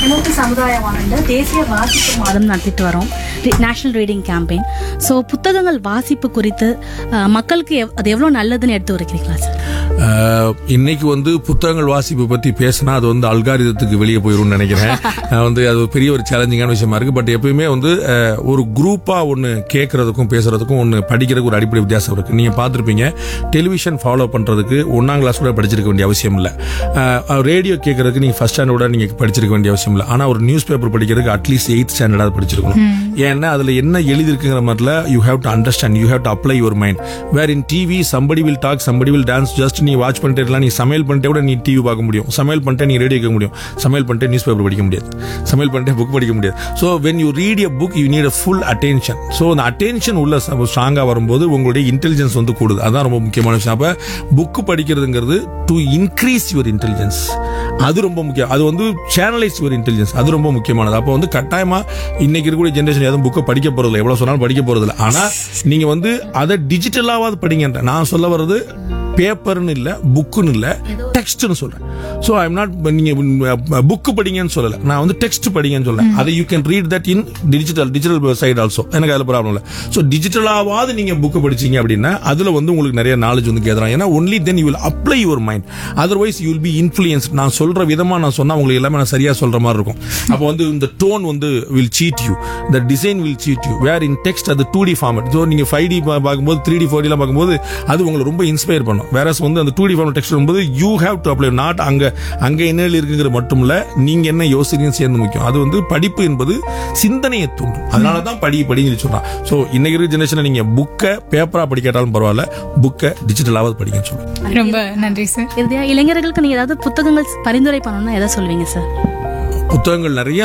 MOP சமுதாயம் ஆண்டு தேசிய வாசிப்பு மாதம் நடத்திட்டு வரோம் நேஷனல் ரீடிங் கேம்பெயின் ஸோ புத்தகங்கள் வாசிப்பு குறித்து அஹ், மக்களுக்கு எவ்- அது எவ்வளோ நல்லதுன்னு எடுத்து உரைக்கிறீங்களா சார் ஆஹ், இன்னைக்கு வந்து புத்தகங்கள் வாசிப்பு பத்தி பேசினா அது வந்து அல்காரிதத்துக்கு வெளியே போயிரும்னு நினைக்கிறேன் ஆஹ் வந்து அது ஒரு பெரிய ஒரு சேலஞ்சிங்கான விஷயமா இருக்கு பட் எப்பயுமே வந்து ஆஹ், ஒரு குரூப்பா ஒன்னு கேட்கறதுக்கும் பேசுறதுக்கும் ஒன்னு படிக்கிறதுக்கு ஒரு அடிப்படை வித்தியாசம் இருக்கு நீங்க பார்த்திருப்பீங்க டெலிவிஷன் ஃபாலோ பண்றதுக்கு ஒன்னாம் கிளாஸ் கூட படிச்சிருக்க வேண்டிய அவசியம் இல்ல ரேடியோ கேட்கறதுக்கு நீங்க ஃபர்ஸ்ட் ஸ்டாண்டர்டோட நீங்க படிச்சிருக்க வேண்டிய அவசியம் இல்ல ஆனா ஒரு நியூஸ் பேப்பர் படிக்கிறதுக்கு அட்லீஸ்ட் எயித் ஸ்டாண்டர்டாவது படிச்சிருக்கணும் ஏன்னா அதுல என்ன எழுதிருக்குங்கிற மாதிரில you have to understand you have to apply your mind where in TV somebody will talk somebody will dance just நீ வாட்ச் பண்ணிட்டே இருக்கலாம் நீ சமையல் பண்ணிட்டே கூட நீ டிவி பார்க்க முடியும் சமையல் பண்ணிட்டு நீ ரேடியோ கேட்க முடியும் சமையல் பண்ணிட்டு நியூஸ் பேப்பர் படிக்க முடியாது சமையல் பண்ணிட்டு புக் படிக்க முடியாது so when you read a book you need a full attention so அந்த அட்டென்ஷன் உள்ள ஸ்ட்ராங்காக வரும்போது உங்களுடைய இன்டெலிஜென்ஸ் வந்து கூடுது அதான் ரொம்ப முக்கியமான விஷயம் அப்போ புக்கு படிக்கிறதுங்கிறது டு இன்க்ரீஸ் யுவர் இன்டெலிஜென்ஸ் அது ரொம்ப முக்கியம் அது வந்து சேனலைஸ் யுவர் இன்டெலிஜென்ஸ் அது ரொம்ப முக்கியமானது அப்போ வந்து கட்டாயமா இன்னைக்கு இருக்கக்கூடிய ஜென்ரேஷன் எதுவும் புக்கை படிக்க போறதில்ல எவ்வளவு சொன்னாலும் படிக்க போறதில்ல ஆனா நீங்க வந்து அதை டிஜிட்டலாவது படிங்கன்ற நான் சொல்ல வர்றது பேப்பர்னு இல்ல புக்குன்னு இல்ல டெக்ஸ்ட்னு சொல்றேன் ஸோ ஐம் நாட் நீங்க புக்கு படிங்கன்னு சொல்லல நான் வந்து டெக்ஸ்ட் படிங்கன்னு சொல்றேன் அதை you can read that in digital digital side also எனக்கு அதில் ப்ராப்ளம் இல்லை ஸோ டிஜிட்டலாவது நீங்க புக்கு படிச்சீங்க அப்படின்னா அதுல வந்து உங்களுக்கு நிறைய நாலேஜ் வந்து கேட்கலாம் ஏன்னா only then you will apply your mind otherwise you will be influence நான் சொல்ற விதமா நான் சொன்னா உங்களுக்கு எல்லாமே நான் சரியா சொல்ற மாதிரி இருக்கும் அப்போ வந்து இந்த டோன் வந்து வில் சீட் யூ இந்த design will cheat you where in text அது டூ டி ஃபார்மட் ஸோ நீங்க ஃபைவ் டி பார்க்கும்போது த்ரீ டி ஃபோர் டிலாம் பார்க்கும்போது அது உங்களை ரொம்ப இன்ஸ்பயர் பண்ணும் வேற வந்து அந்த டூ டி ஃபார்மட் டெக்ஸ்ட் வரும்போது you have to apply not அங்க அங்க என்ன இருக்குங்கிறது மட்டும் இல்ல நீங்க என்ன யோசிக்கிறீங்க சேர்ந்து முக்கியம் அது வந்து படிப்பு என்பது சிந்தனையை தூண்டும் அதனால தான் படி படின்னு சொல்றான் ஸோ இன்னைக்கு இருக்கிற ஜெனரேஷன் நீங்க புக்கை பேப்பரா படிக்காட்டாலும் பரவாயில்ல புக்கை டிஜிட்டலாவது படிங்கன்னு சொல்லுவேன் ரொம்ப நன்றி சார் இறுதியா இளைஞர்களுக்கு நீங்க ஏதாவது புத்தகங்கள் பரிந்துரை பண்ணணும்னா எதை சொல்வீங்க சார் புத்தகங்கள் நிறைய